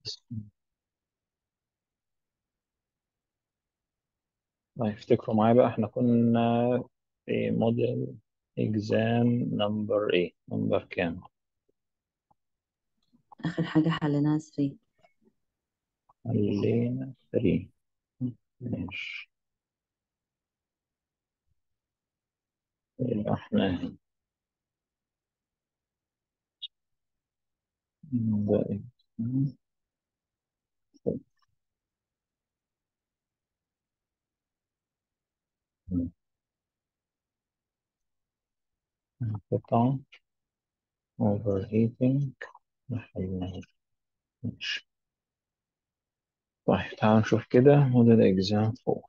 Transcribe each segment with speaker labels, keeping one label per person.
Speaker 1: طيب افتكروا معايا بقى احنا كنا في موديل اكزام نمبر ايه نمبر كام
Speaker 2: آخر حاجة حليناها 3
Speaker 1: خلينا 3 ماشي يبقى احنا ده exam. قطع overheating محلها ماشي طيب تعالوا نشوف كده موديل اكزام 4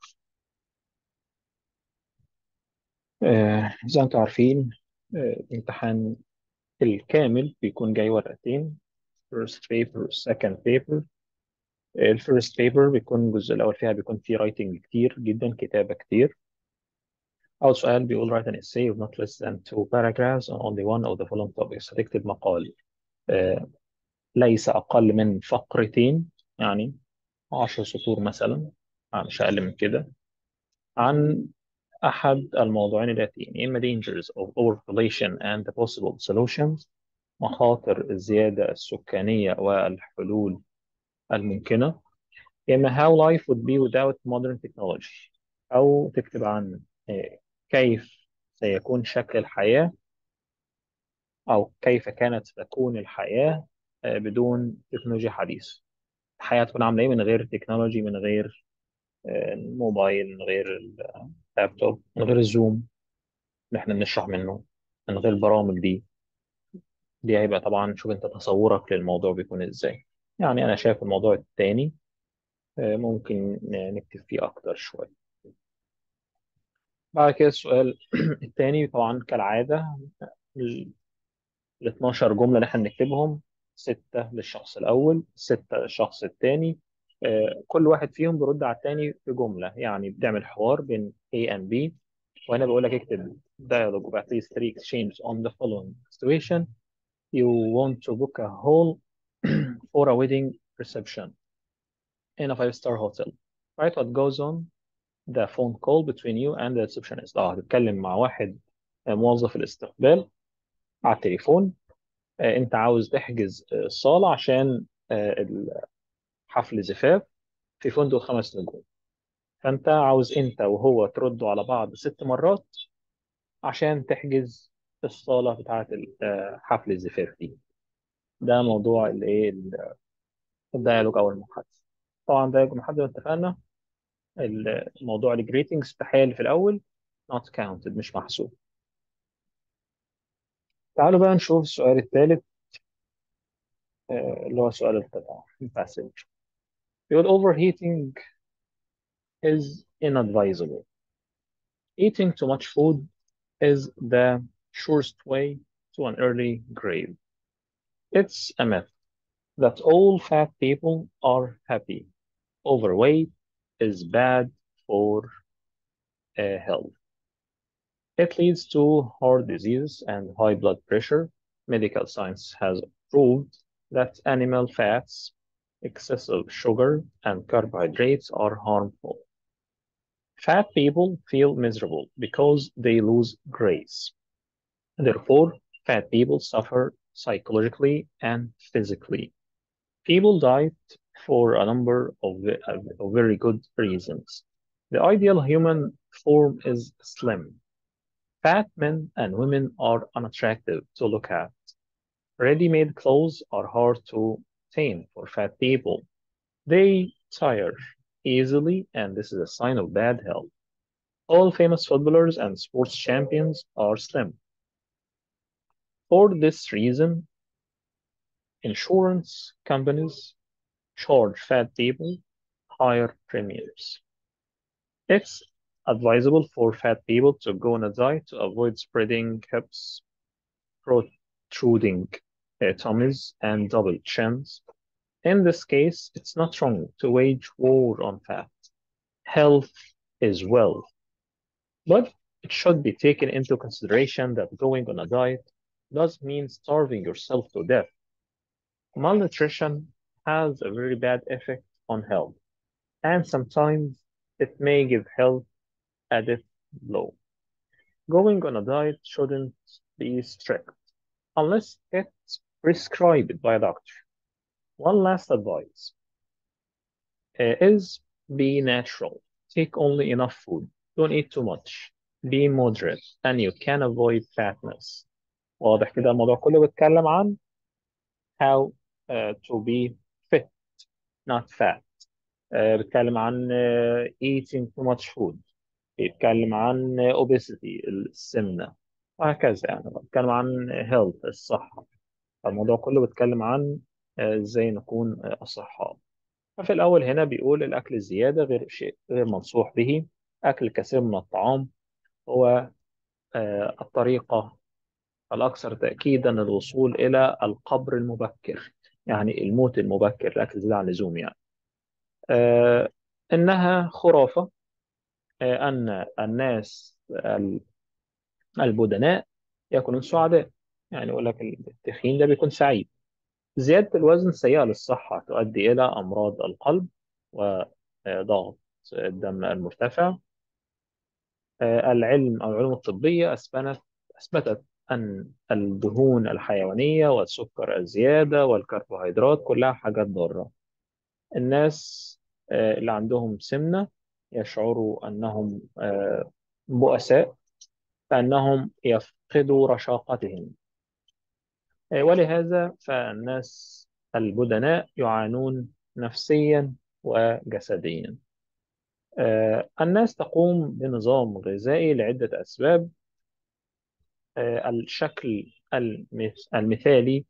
Speaker 1: آه زي ما انتم عارفين آه الامتحان الكامل بيكون جاي ورقتين first paper second paper الفيرست بيبر بيكون الجزء الأول فيها بيكون فيه رايتنج كتير جدا كتابة كتير أول سؤال بيقول write an essay of not less than two paragraphs on only one of the following topics هتكتب مقال آه ليس أقل من فقرتين يعني 10 سطور مثلا آه، مش أقل من كده عن أحد الموضوعين الآتيين إما dangers of overpopulation and the possible solutions مخاطر الزيادة السكانية والحلول الممكنة إما how life would be without modern technology أو تكتب عن آه، كيف سيكون شكل الحياة أو كيف كانت تكون الحياة آه، بدون تكنولوجيا حديثة الحياة تكون عاملة إيه من غير تكنولوجي من غير آه، الموبايل من غير اللابتوب من غير الزوم اللي احنا بنشرح منه من غير البرامج دي دي هيبقى طبعا شوف انت تصورك للموضوع بيكون ازاي يعني انا شايف الموضوع التاني آه، ممكن نكتب فيه اكتر شوية بعد كده السؤال التاني طبعا كالعادة ال 12 جملة اللي احنا بنكتبهم ستة للشخص الأول ستة للشخص التاني آه، كل واحد فيهم بيرد على التاني في جملة يعني بتعمل حوار بين A and B وهنا بقول لك اكتب dialogue of at least three exchanges on the following situation you want to book a hall for a wedding reception in a five-star hotel right what goes on the phone call between you and the receptionist اه هتتكلم مع واحد آه، موظف الاستقبال على التليفون آه، انت عاوز تحجز آه، الصالة عشان آه، حفل زفاف في فندق خمس نجوم فانت عاوز انت وهو تردوا على بعض ست مرات عشان تحجز الصالة بتاعة ال- آه، حفل الزفاف دي ده موضوع الايه ال- الديالوج او المحادثة طبعا ديالوج المحادثة اتفقنا الموضوع الجريتنجز تحية في الاول not counted مش محسوب تعالوا بقى نشوف السؤال الثالث اللي هو سؤال القطع الباسج بيقول overheating is inadvisable eating too much food is the surest way to an early grave. It's a myth that all fat people are happy. Overweight is bad for uh, health. It leads to heart disease and high blood pressure. Medical science has proved that animal fats, excessive sugar, and carbohydrates are harmful. Fat people feel miserable because they lose grace. Therefore, fat people suffer psychologically and physically. People diet for a number of, of very good reasons. The ideal human form is slim. Fat men and women are unattractive to look at. Ready-made clothes are hard to obtain for fat people. They tire easily, and this is a sign of bad health. All famous footballers and sports champions are slim. For this reason, insurance companies charge fat people higher premiums. It's advisable for fat people to go on a diet to avoid spreading hips, protruding uh, tummies, and double chins. In this case, it's not wrong to wage war on fat. Health is wealth. But it should be taken into consideration that going on a diet does mean starving yourself to death. Malnutrition has a very bad effect on health, and sometimes it may give health a death blow. Going on a diet shouldn't be strict unless it's prescribed by a doctor. One last advice uh, is be natural. Take only enough food. Don't eat too much. Be moderate and you can avoid fatness. واضح كده الموضوع كله بيتكلم عن how uh, to be fit not fat uh, بيتكلم عن uh, eating too much food بيتكلم عن obesity السمنة وهكذا يعني بيتكلم عن health الصحة الموضوع كله بيتكلم عن ازاي نكون أصحاء ففي الأول هنا بيقول الأكل الزيادة غير شيء غير منصوح به أكل الكثير من الطعام هو الطريقة الأكثر تأكيدا للوصول إلى القبر المبكر يعني الموت المبكر الأكل زيادة عن اللزوم يعني آه إنها خرافة آه أن الناس البدناء يكونون سعداء يعني يقول لك التخين ده بيكون سعيد زيادة الوزن سيئة للصحة تؤدي إلى أمراض القلب وضغط الدم المرتفع آه العلم أو العلوم الطبية أثبتت أثبتت أن الدهون الحيوانية والسكر الزيادة والكربوهيدرات كلها حاجات ضارة الناس اللي عندهم سمنة يشعروا أنهم بؤساء فأنهم يفقدوا رشاقتهم ولهذا فالناس البدناء يعانون نفسيا وجسديا الناس تقوم بنظام غذائي لعدة أسباب الشكل المثالي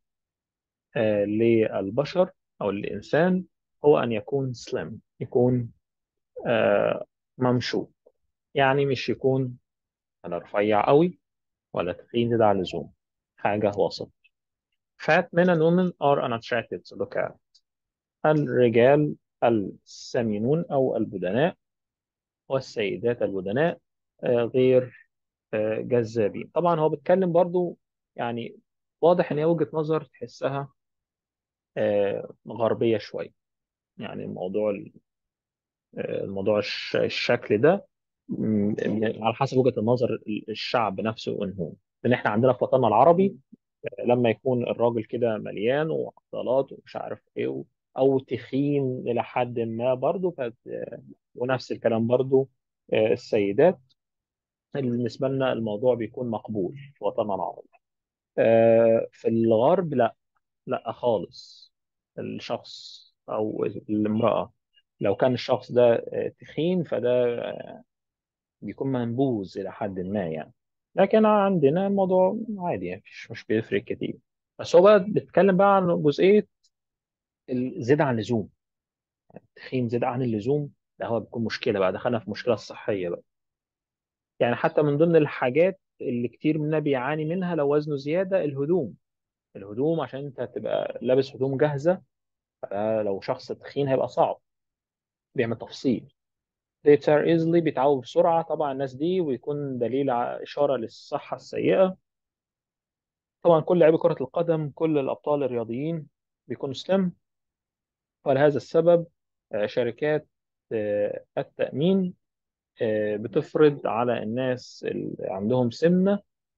Speaker 1: للبشر أو الإنسان هو أن يكون سليم يكون ممشوق يعني مش يكون ولا رفيع قوي ولا تخين زيادة عن اللزوم حاجة وسط Fat men and women are unattractive to look at الرجال السمينون أو البدناء والسيدات البدناء غير جذابين طبعا هو بيتكلم برضو يعني واضح ان هي وجهة نظر تحسها غربية شوية يعني الموضوع الموضوع الشكل ده على حسب وجهة النظر الشعب نفسه انهم لان احنا عندنا في وطننا العربي لما يكون الراجل كده مليان وعضلات ومش عارف ايه او تخين الى حد ما برضو ف... ونفس الكلام برضو السيدات بالنسبة لنا الموضوع بيكون مقبول في وطننا العربي في الغرب لا لا خالص الشخص أو الامرأة لو كان الشخص ده تخين فده بيكون منبوذ إلى حد ما يعني لكن عندنا الموضوع عادي يعني مش مش بيفرق كتير بس هو بقى بيتكلم بقى عن جزئية الزيادة عن اللزوم التخين زيادة عن اللزوم ده هو بيكون مشكلة بقى دخلنا في مشكلة صحية بقى يعني حتى من ضمن الحاجات اللي كتير منا بيعاني منها لو وزنه زيادة الهدوم الهدوم عشان انت تبقى لابس هدوم جاهزة لو شخص تخين هيبقى صعب بيعمل تفصيل they tear easily بيتعبوا بسرعة طبعا الناس دي ويكون دليل إشارة للصحة السيئة طبعا كل لاعبي كرة القدم كل الأبطال الرياضيين بيكونوا سلم ولهذا السبب شركات التأمين بتفرض على الناس اللي عندهم سمنة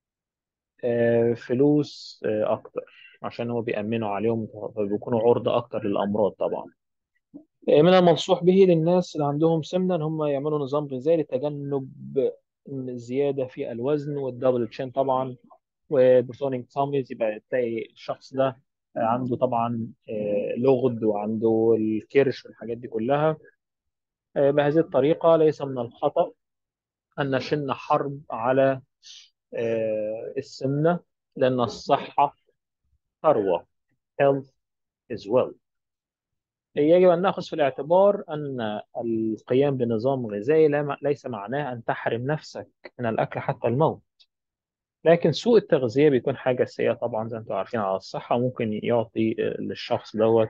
Speaker 1: فلوس أكتر عشان هو بيأمنوا عليهم فبيكونوا عرضة أكتر للأمراض طبعا من المنصوح به للناس اللي عندهم سمنة إن هم يعملوا نظام غذائي لتجنب الزيادة في الوزن والدبل تشين طبعا وبرسونينج تاميز يبقى تلاقي الشخص ده عنده طبعا لغد وعنده الكرش والحاجات دي كلها بهذه الطريقة ليس من الخطأ أن نشن حرب على السمنة لأن الصحة ثروة health is wealth يجب أن نأخذ في الاعتبار أن القيام بنظام غذائي ليس معناه أن تحرم نفسك من الأكل حتى الموت لكن سوء التغذية بيكون حاجة سيئة طبعا زي ما انتم عارفين على الصحة ممكن يعطي للشخص دوت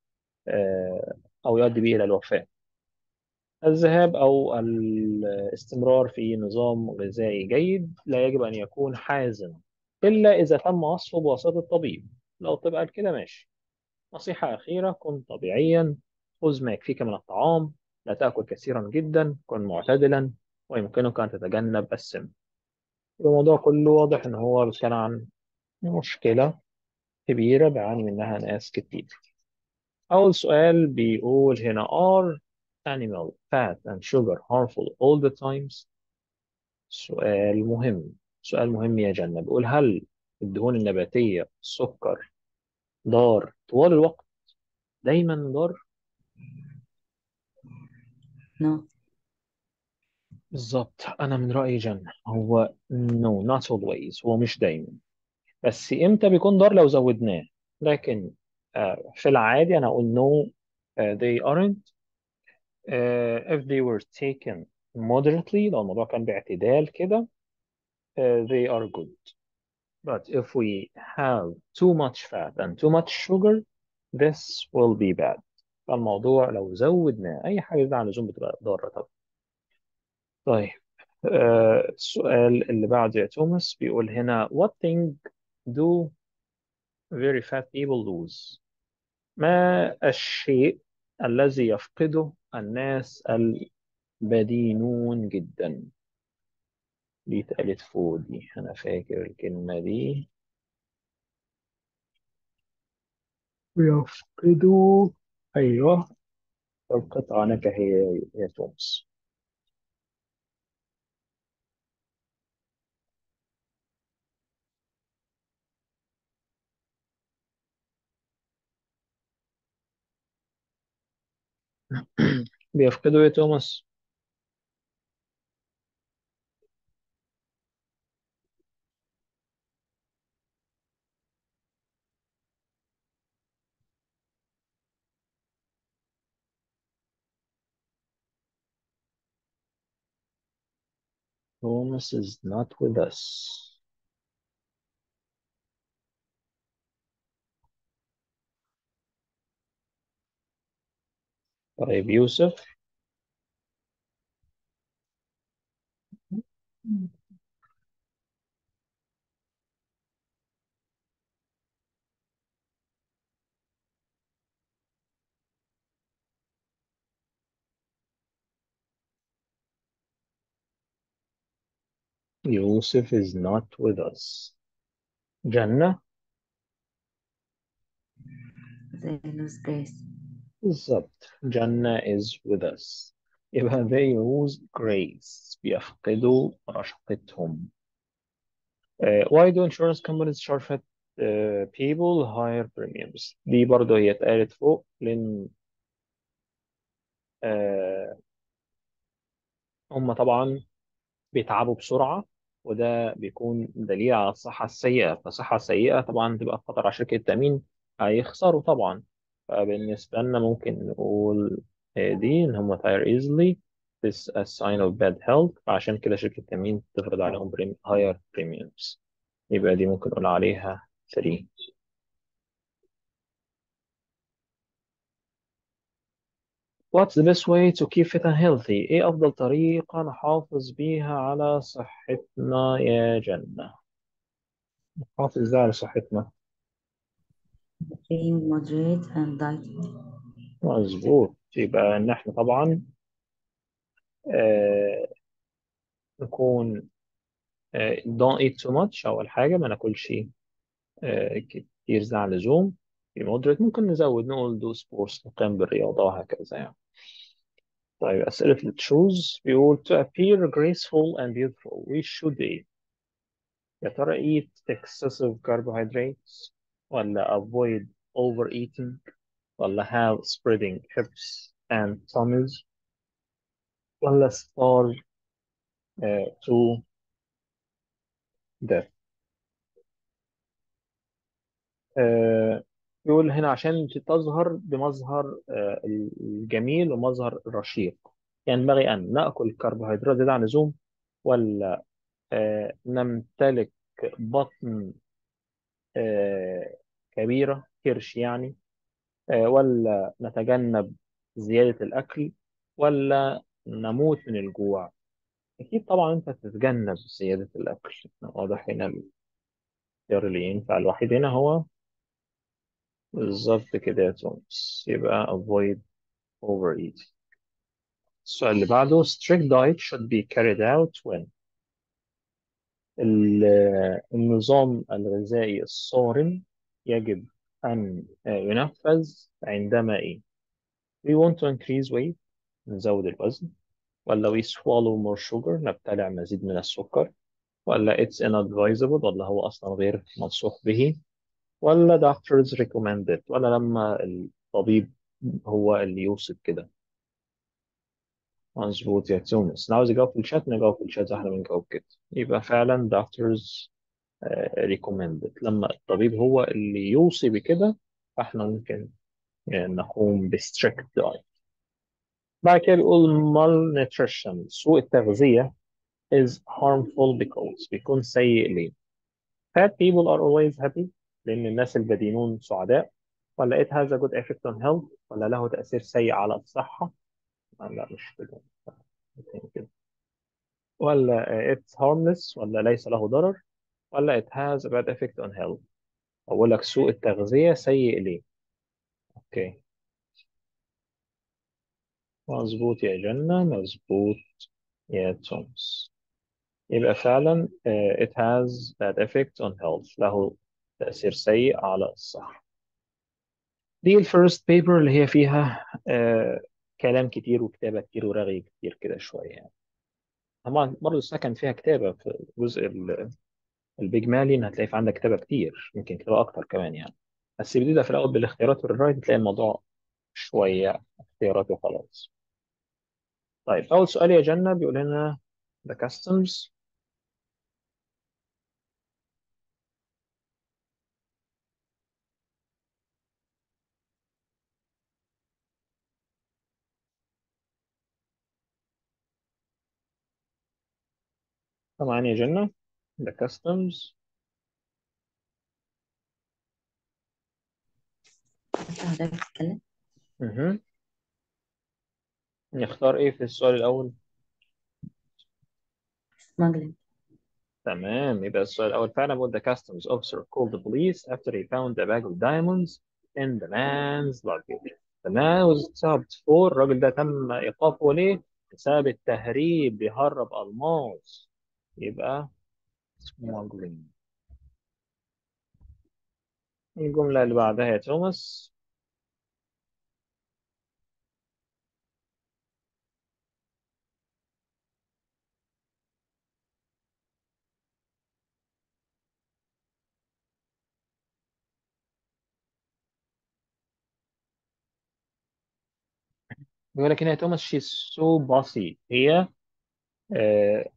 Speaker 1: أو يؤدي به إلى الوفاة الذهاب أو الاستمرار في نظام غذائي جيد لا يجب أن يكون حازم إلا إذا تم وصفه بواسطة الطبيب لو الطبيب قال كده ماشي نصيحة أخيرة كن طبيعيا خذ ما يكفيك من الطعام لا تأكل كثيرا جدا كن معتدلا ويمكنك أن تتجنب السم الموضوع كله واضح إن هو بيتكلم عن مشكلة كبيرة بيعاني منها ناس كتير أول سؤال بيقول هنا are animal fat and sugar harmful all the times سؤال مهم سؤال مهم يا جنة بيقول هل الدهون النباتية السكر ضار طوال الوقت دايما ضار
Speaker 2: no
Speaker 1: بالظبط أنا من رأيي جنة هو no not always هو مش دايما بس إمتى بيكون ضار لو زودناه لكن آه، في العادي أنا أقول no آه، they aren't آه، if they were taken moderately لو الموضوع كان باعتدال كده آه، they are good but if we have too much fat and too much sugar this will be bad فالموضوع لو زودنا أي حاجة زي عن اللزوم بتبقى ضارة طبعا طيب آه، السؤال اللي بعده يا توماس بيقول هنا what thing do very fat people lose ما الشيء الذي يفقده الناس البدينون جدا دي اتقالت فوق دي أنا فاكر الكلمة دي يفقدوا أيوه القطعة نكهية يا توماس بيفقدوا يا توماس توماس is not with us طيب يوسف يوسف is not with us جنة
Speaker 2: they lose grace
Speaker 1: بالظبط جنة is with us يبقى they lose grace بيفقدوا رشقتهم Uh, why do insurance companies charge fat uh, people higher premiums دي برضه هي اتقالت فوق لأن uh, هم طبعا بيتعبوا بسرعة وده بيكون دليل على الصحة السيئة فالصحة السيئة طبعا تبقى خطر على شركة التأمين هيخسروا طبعا فبالنسبة لنا ممكن نقول آه، دي إن هم tire easily this a sign of bad health فعشان كده شركة التأمين تفرض عليهم بريم higher premiums يبقى دي ممكن نقول عليها 3 What's the best way to keep fit and healthy؟ إيه أفضل طريقة نحافظ بيها على صحتنا يا جنة؟ نحافظ إزاي على صحتنا؟
Speaker 2: being moderate and dieting
Speaker 1: مظبوط يبقى إن إحنا طبعا آه نكون آه don't eat too much أول حاجة ما ناكلش آه كتير زي عن اللزوم في moderate ممكن نزود نقول do sports نقيم بالرياضة وهكذا يعني طيب أسئلة التشوز بيقول to appear graceful and beautiful we should eat يا ترى eat excessive carbohydrates ولا avoid overeating ولا have spreading hips and tummies ولا starve uh, to death uh, يقول هنا عشان تظهر بمظهر uh, الجميل ومظهر الرشيق ينبغي أن نأكل كربوهيدرات زيادة عن اللزوم ولا uh, نمتلك بطن uh, كبيرة كرش يعني آه، ولا نتجنب زيادة الأكل ولا نموت من الجوع أكيد طبعا أنت تتجنب زيادة الأكل واضح هنا الاختيار اللي ينفع الوحيد هنا هو بالظبط كده يا توماس يبقى avoid overeating السؤال اللي بعده strict diet should be carried out when ال- النظام الغذائي الصارم يجب أن ينفذ عندما إيه we want to increase weight نزود الوزن ولا we swallow more sugar نبتلع مزيد من السكر ولا it's inadvisable ولا هو أصلا غير منصوح به ولا doctors recommend it ولا لما الطبيب هو اللي يوصف كده مظبوط يا تونس لو عاوز يجاوب في الشات نجاوب في الشات احنا بنجاوب كده يبقى فعلا doctors آه، recommended لما الطبيب هو اللي يوصي بكده فاحنا ممكن يعني نقوم ب strict diet بعد كده بيقول malnutrition سوء التغذية is harmful because بيكون سيء ليه fat people are always happy لأن الناس البدينون سعداء ولا it has a good effect on health ولا له تأثير سيء على الصحة لا مش كده كده ولا it's harmless ولا ليس له ضرر ولا it has a bad effect on health أقول لك سوء التغذية سيء ليه أوكي مظبوط يا جنة مظبوط يا تومس يبقى فعلا آه، it has bad effect on health له تأثير سيء على الصحة دي الفيرست بيبر اللي هي فيها آه كلام كتير وكتابة كتير ورغي كتير كده شوية يعني طبعا برضه السكن فيها كتابة في الجزء ال- البيجمالي إن هتلاقي في عندك كتابة كتير يمكن كتابة أكتر كمان يعني بس بتبدأ في الأول بالاختيارات والرايت تلاقي الموضوع شوية اختيارات وخلاص طيب أول سؤال يا جنة بيقول لنا the customs طبعا يا جنة the customs
Speaker 2: بس حضرتك بتتكلم
Speaker 1: مهم. نختار إيه في السؤال الأول
Speaker 2: smuggling
Speaker 1: تمام يبقى السؤال الأول فعلا بقول the customs officer called the police after he found a bag of diamonds in the man's luggage. The man was stopped for الراجل ده تم إيقافه ليه؟ بسبب التهريب بيهرب ألماس يبقى smuggling. الجملة اللي بعدها يا توماس بيقول لك هنا يا توماس she's so bossy هي آه،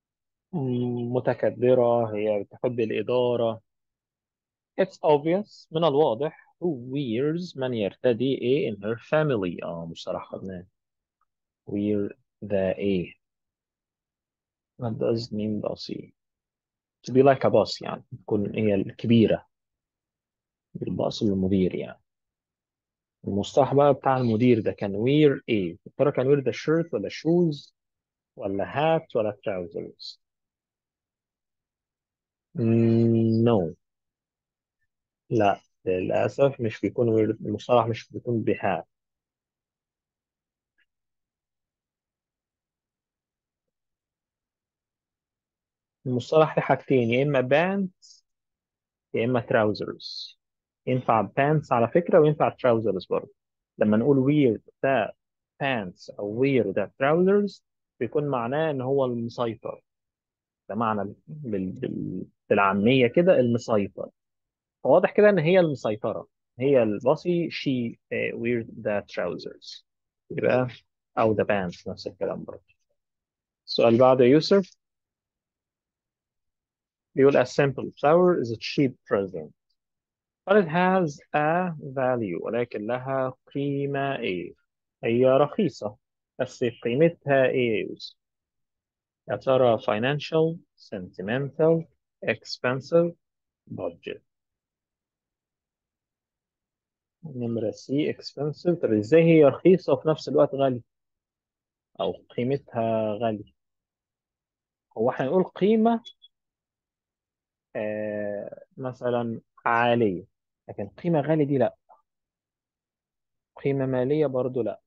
Speaker 1: متكبرة هي بتحب الإدارة It's obvious من الواضح who wears من يرتدي A in her family اه مصطلح خدناه wear the A what does mean bossy to be like a boss يعني تكون هي الكبيرة الباص المدير يعني المصطلح بقى بتاع المدير ده كان wear A يا ترى كان wear the shirt ولا shoes ولا hat ولا trousers Mm, no لا للأسف مش بيكون wear المصطلح مش بيكون بهات المصطلح له حاجتين يا إما pants يا إما trousers ينفع pants على فكرة وينفع trousers برضه لما نقول wear ده pants أو wear ده trousers بيكون معناه إن هو المسيطر ده معنى بال... بال... بالعامية كده المسيطر فواضح كده إن هي المسيطرة هي الباصي she uh, wear the trousers يبقى أو the pants نفس الكلام برضه السؤال اللي بعده يا يوسف بيقول a simple flower is a cheap present but it has a value ولكن لها قيمة إيه هي رخيصة بس قيمتها إيه يا يوسف يا ترى financial sentimental expensive budget نمرة سي expensive طب إزاي هي رخيصة وفي نفس الوقت غالية أو قيمتها غالية هو إحنا نقول قيمة آه مثلا عالية لكن قيمة غالية دي لأ قيمة مالية برضو لا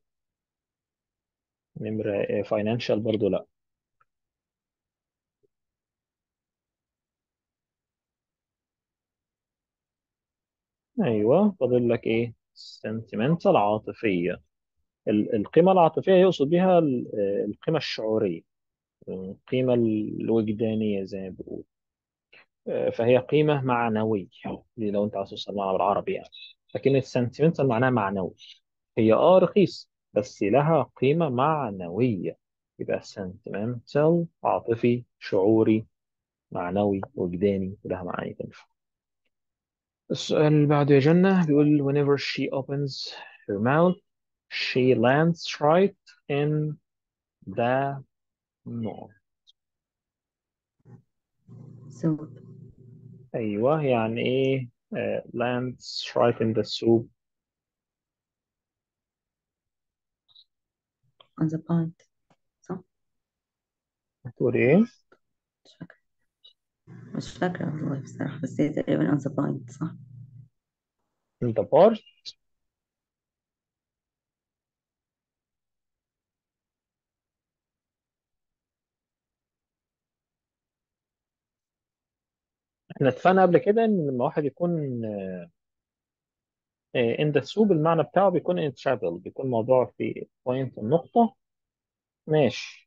Speaker 1: نمرة فاينانشال برضو لا أيوة فاضل لك إيه sentimental عاطفية ال- القيمة العاطفية يقصد بها ال- آه، القيمة الشعورية القيمة الوجدانية زي ما بيقول آه، فهي قيمة معنوية دي لو أنت عاوز توصل لها بالعربي يعني لكن السنتيمنتال معناها معنوي هي اه رخيص بس لها قيمة معنوية يبقى sentimental عاطفي شعوري معنوي وجداني ولها معاني تنفع السؤال اللي بعده يا جنة بيقول whenever she opens her mouth she lands right in the north
Speaker 2: soup
Speaker 1: أيوه يعني إيه آه، lands right in the soup
Speaker 2: on the point صح
Speaker 1: هتقول إيه
Speaker 2: مش فاكرة مش فاكرة والله بصراحة بس هي تقريبا on the point صح
Speaker 1: in the part احنا اتفقنا قبل كده إن لما واحد يكون آه، in the soup المعنى بتاعه بيكون in travel بيكون موضوع في point النقطة ماشي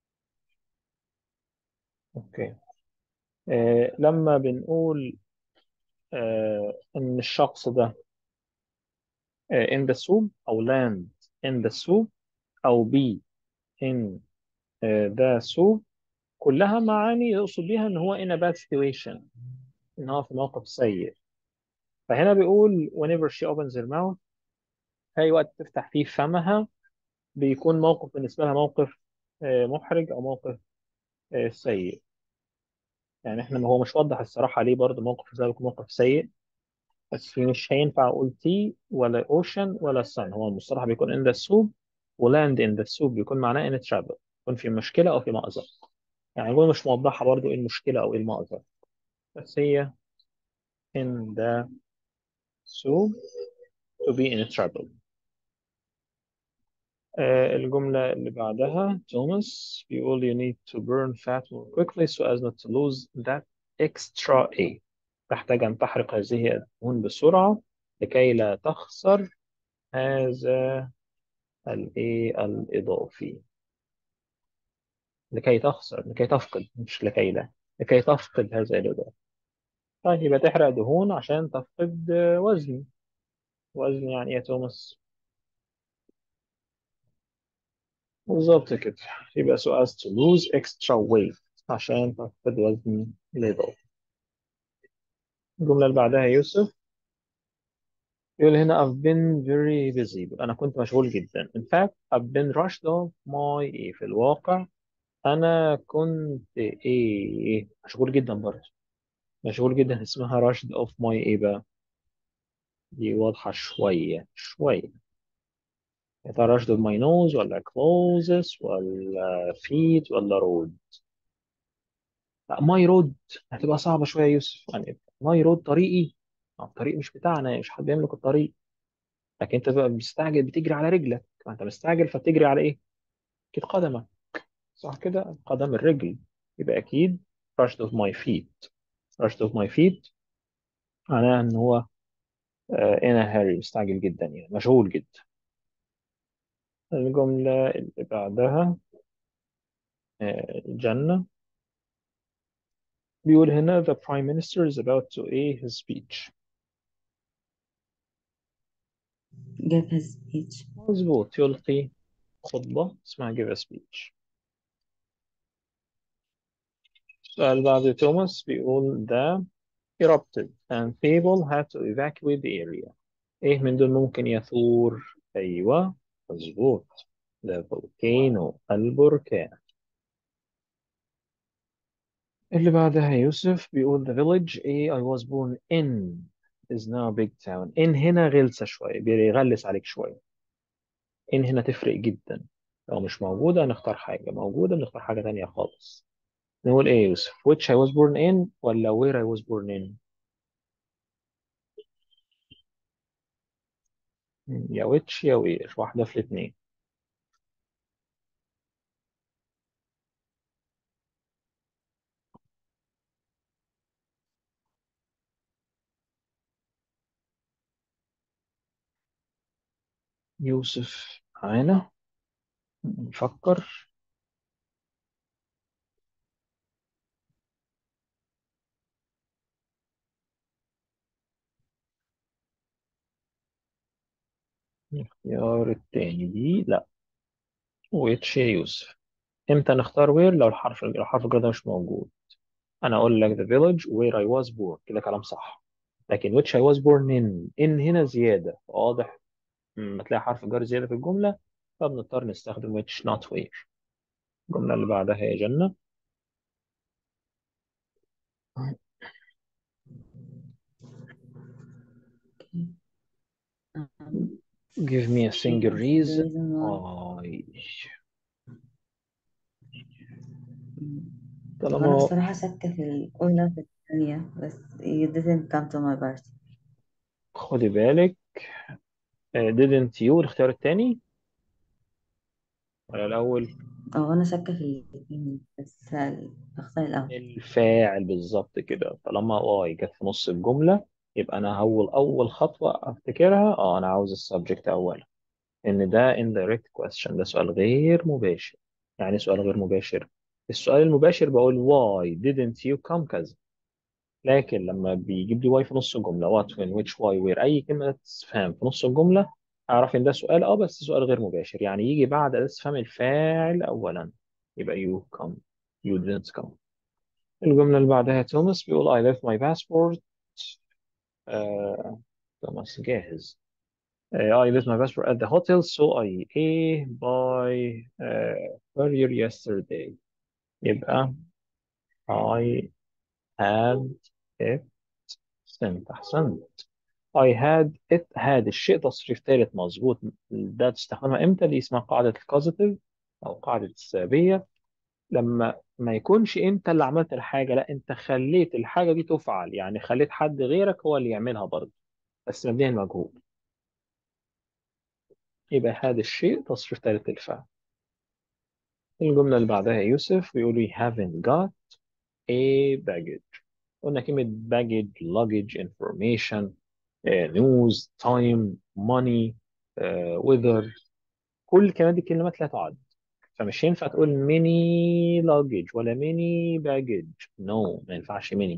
Speaker 1: أوكي آه، لما بنقول آه، إن الشخص ده آه، in the soup أو land in the soup أو be in آه، the soup كلها معاني يقصد بيها إن هو in a bad situation إن هو في موقف سيء فهنا بيقول whenever she opens her mouth أي وقت تفتح فيه فمها بيكون موقف بالنسبة لها موقف آه، محرج أو موقف آه، سيء يعني إحنا ما هو مش واضح الصراحة ليه برضه موقف زي يكون موقف سيء بس مش هينفع أقول تي ولا أوشن ولا sun هو المصطلح بيكون in the soup ولاند in the soup بيكون معناه in trouble يكون في مشكلة أو في مأزق يعني هو مش موضحة برضه إيه المشكلة أو إيه المأزق بس هي in the soup to be in trouble آه، الجملة اللي بعدها توماس بيقول you need to burn fat more quickly so as not to lose that extra A تحتاج أن تحرق هذه الدهون بسرعة لكي لا تخسر هذا ال A الإضافي لكي تخسر لكي تفقد مش لكي لا لكي تفقد هذا الإضافي طيب يبقى تحرق دهون عشان تفقد آه، وزن وزن يعني إيه يا توماس بالظبط كده يبقى so as to lose extra weight عشان تفقد وزن الإضافي الجملة اللي بعدها يوسف يقول هنا I've been very busy أنا كنت مشغول جدا in fact I've been rushed off my إيه في الواقع أنا كنت إيه مشغول جدا برضه مشغول جدا اسمها rushed off my إيه بقى دي واضحة شوية شوية يا ترى rushed off my nose ولا clothes ولا feet ولا road لا my road هتبقى صعبة شوية يا يوسف يعني my road طريقي آه، الطريق مش بتاعنا مش حد يملك الطريق لكن انت بقى مستعجل بتجري على رجلك ما انت مستعجل فبتجري على ايه اكيد قدمك صح كده قدم الرجل يبقى اكيد rushed of my feet rushed of my feet معناها ان هو آه، in a hurry مستعجل جدا يعني مشغول جدا الجملة اللي بعدها آه، الجنة بيقول هنا the prime minister is about to a his speech
Speaker 2: give his speech
Speaker 1: مظبوط يلقي خطبة اسمها give a speech السؤال بعد توماس بيقول the erupted and people had to evacuate the area ايه من دول ممكن يثور ايوه مظبوط the volcano البركان اللي بعدها يوسف بيقول the village A I was born in is now a big town in هنا غلسة شوية بيغلس عليك شوية in هنا تفرق جدا لو مش موجودة نختار حاجة موجودة نختار حاجة تانية خالص نقول ايه يا يوسف which I was born in ولا where I was born in يا which يا where واحدة في الاتنين يوسف معانا نفكر الاختيار التاني دي لا which يا يوسف امتى نختار where لو الحرف لو الحرف الجر ده مش موجود انا اقول لك the village where I was born كده كلام صح لكن which I was born in in هنا زيادة واضح لما تلاقي حرف جر زيادة في الجملة فبنضطر نستخدم which not where الجملة اللي بعدها يا جنة
Speaker 2: Okay. Um,
Speaker 1: give me a
Speaker 2: give
Speaker 1: single
Speaker 2: me a single
Speaker 1: reason
Speaker 2: reason why.
Speaker 1: why
Speaker 2: مم.
Speaker 1: طالما
Speaker 2: وأنا
Speaker 1: هو
Speaker 2: بصراحة شاكة في الأولى في الثانية بس you didn't come to my party
Speaker 1: خدي بالك آه، didn't you الاختيار التاني ولا الأول
Speaker 2: أو أنا شاكة في الاتنين بس ه- هختار الأول
Speaker 1: الفاعل بالظبط كده طالما واي جت في نص الجملة يبقى أنا هول أول خطوة أفتكرها أه أنا عاوز السبجكت أولا إن ده indirect question ده سؤال غير مباشر يعني سؤال غير مباشر السؤال المباشر بقول why didn't you come كذا لكن لما بيجيب لي واي في نص الجملة what when which why where أي كلمة استفهام في نص الجملة أعرف إن ده سؤال أه بس سؤال غير مباشر يعني يجي بعد استفهام الفاعل أولا يبقى you come you didn't come الجملة اللي بعدها توماس بيقول I left my passport آه، توماس جاهز آه، I left my passport at the hotel so I ate by uh, courier yesterday يبقى I had it sent أحسنت I had it had الشيء تصريف ثالث مظبوط ده تستخدمها امتى دي اسمها قاعدة الكوزيتيف أو قاعدة السببية لما ما يكونش انت اللي عملت الحاجة لا انت خليت الحاجة دي تفعل يعني خليت حد غيرك هو اللي يعملها برضه بس مبنية المجهول يبقى هذا الشيء تصريف ثالث الفعل الجملة اللي بعدها يوسف بيقول we haven't got a baggage قلنا كلمة baggage luggage information آه، news time money آه، weather كل الكلمات دي كلمات لا تعد فمش ينفع تقول mini luggage ولا mini baggage no ما ينفعش mini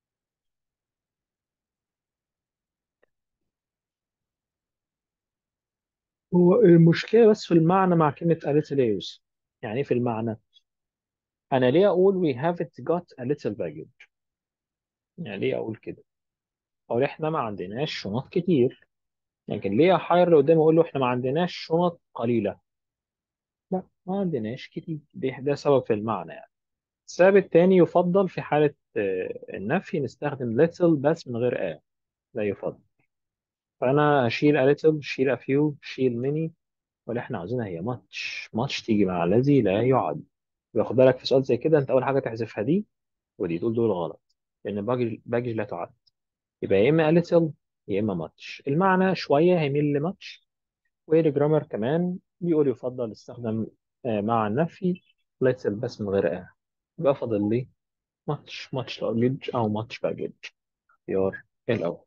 Speaker 1: هو المشكلة بس في المعنى مع كلمة a little يا يوسف يعني ايه في المعنى أنا ليه أقول we haven't got a little baggage يعني ليه أقول كده أقول إحنا ما عندناش شنط كتير لكن ليه أحير اللي قدامي أقول له إحنا ما عندناش شنط قليلة لا ما عندناش كتير ده ده سبب في المعنى يعني السبب التاني يفضل في حالة آه، النفي نستخدم little بس من غير a لا يفضل فأنا هشيل a little شيل a few شيل many واللي إحنا عاوزينها هي much much تيجي مع الذي لا يعد يبقى خد بالك في سؤال زي كده أنت أول حاجة تحذفها دي ودي دول دول غلط لأن باجج باجج لا تعد يبقى يا إما a little يا إما much المعنى شوية هيميل ل much والجرامر كمان بيقول يفضل استخدم آه، مع النفي little بس من غير a يبقى فاضل لي much much luggage أو much baggage اختيار الأول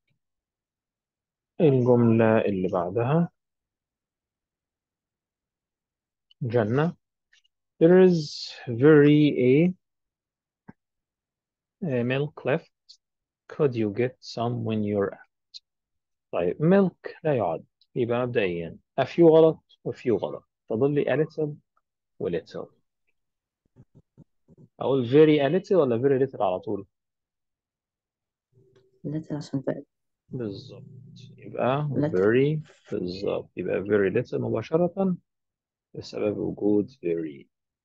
Speaker 1: الجملة اللي بعدها جنة There is very a, a milk left could you get some when you're طيب milk لا يعد يبقى مبدئيا a few غلط و few غلط فاضل لي a little و little أقول very a little ولا very little على طول
Speaker 2: little عشان بقى
Speaker 1: بالظبط يبقى
Speaker 2: little
Speaker 1: very بالظبط يبقى very little مباشرة بسبب وجود very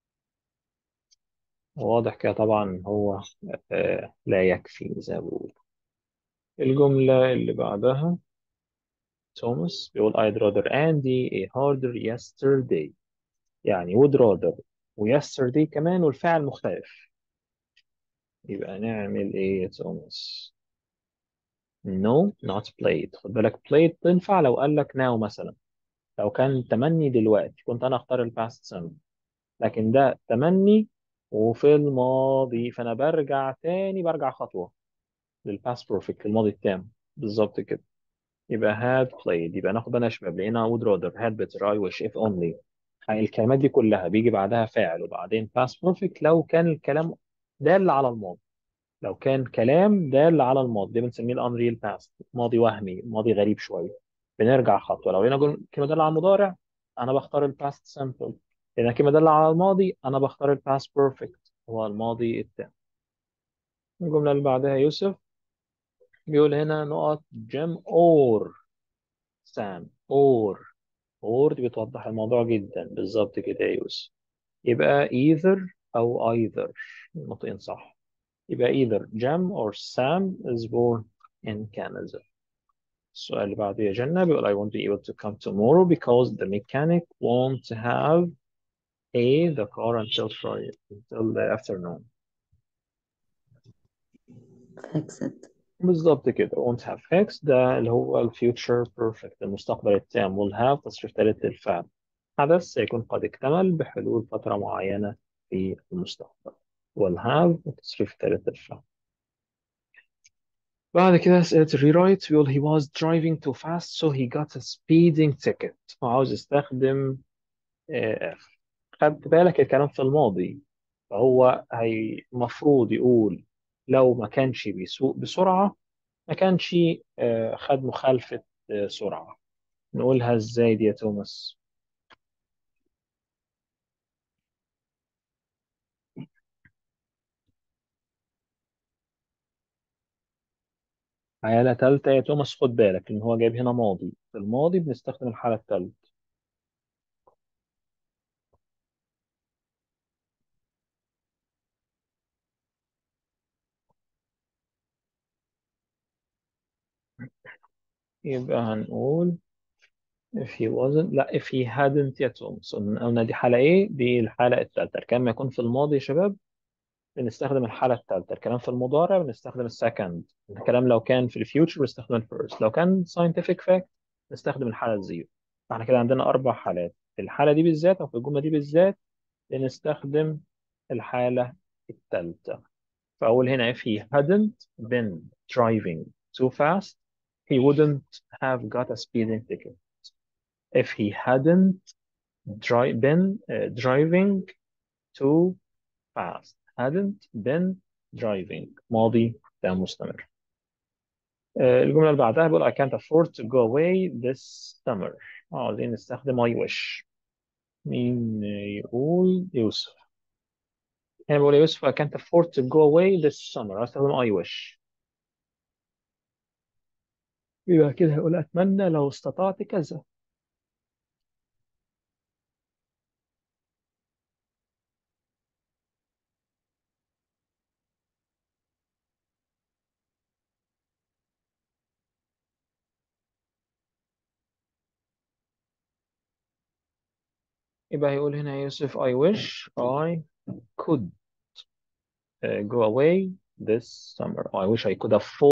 Speaker 1: واضح كده طبعا هو آه لا يكفي زي ما بقول الجملة اللي بعدها توماس بيقول I'd rather Andy a harder yesterday يعني would rather و yesterday كمان والفعل مختلف يبقى نعمل ايه يا توماس no not played خد بالك played تنفع لو قال لك now مثلا لو كان تمني دلوقتي كنت انا اختار الباست simple لكن ده تمني وفي الماضي فانا برجع تاني برجع خطوة للباست بيرفكت الماضي التام بالظبط كده يبقى had played يبقى ناخد بالنا يا شباب لقينا would rather had better I wish if only الكلمات دي كلها بيجي بعدها فاعل وبعدين past perfect لو كان الكلام دال على الماضي لو كان كلام دال على الماضي ده بنسميه الانريل باست ماضي وهمي ماضي غريب شويه بنرجع خطوه لو لقينا جل- كلمه دالة على المضارع انا بختار الباست سمبل لقينا كلمه دالة على الماضي انا بختار الباست بيرفكت هو الماضي التام الجمله اللي بعدها يوسف بيقول هنا نقط جيم اور سام اور اور دي بتوضح الموضوع جدا بالظبط كده يا يوسف يبقى either أو either نطقين صح يبقى either Jam or Sam is born in Canada السؤال اللي بعده يا جنة بيقول I won't be able to come tomorrow because the mechanic won't have a the car until Friday until the afternoon
Speaker 2: fixed
Speaker 1: بالظبط كده won't have fixed ده اللي هو ال future perfect المستقبل التام will have تصريف ثالث للفعل حدث سيكون قد اكتمل بحلول فترة معينة في المستقبل will have تصريف ثالث للفعل بعد كده أسئلة الريرايت بيقول he was driving too fast so he got a speeding ticket وعاوز يستخدم آه، خدت بالك الكلام في الماضي فهو هي المفروض يقول لو ما كانش بيسوق بسرعة ما كانش آه، خد مخالفة آه، سرعة نقولها ازاي دي يا توماس حالة تالتة يا توماس خد بالك ان هو جايب هنا ماضي في الماضي بنستخدم الحالة التالتة يبقى هنقول if he wasn't لا if he hadn't يا توماس قلنا قلنا دي حالة ايه دي الحالة التالتة الكلام ما يكون في الماضي يا شباب بنستخدم الحالة التالتة الكلام في المضارع بنستخدم السكند الكلام لو كان في الفيوتشر بنستخدم الفيرست لو كان scientific fact نستخدم الحالة الزيرو فاحنا كده عندنا أربع حالات في الحالة دي بالذات أو في الجملة دي بالذات بنستخدم الحالة التالتة فأقول هنا if he hadn't been driving too fast he wouldn't have got a speeding ticket if he hadn't dri been uh, driving too fast hadn't been driving ماضي تام مستمر آه، الجملة اللي بعدها بيقول I can't afford to go away this summer اه عايزين نستخدم I wish مين يقول يوسف هنا بيقول يا يوسف I can't afford to go away this summer هستخدم I wish يبقى كده هيقول أتمنى لو استطعت كذا يبقى هيقول هنا يا يوسف I wish I could uh, go away this summer I wish I could afford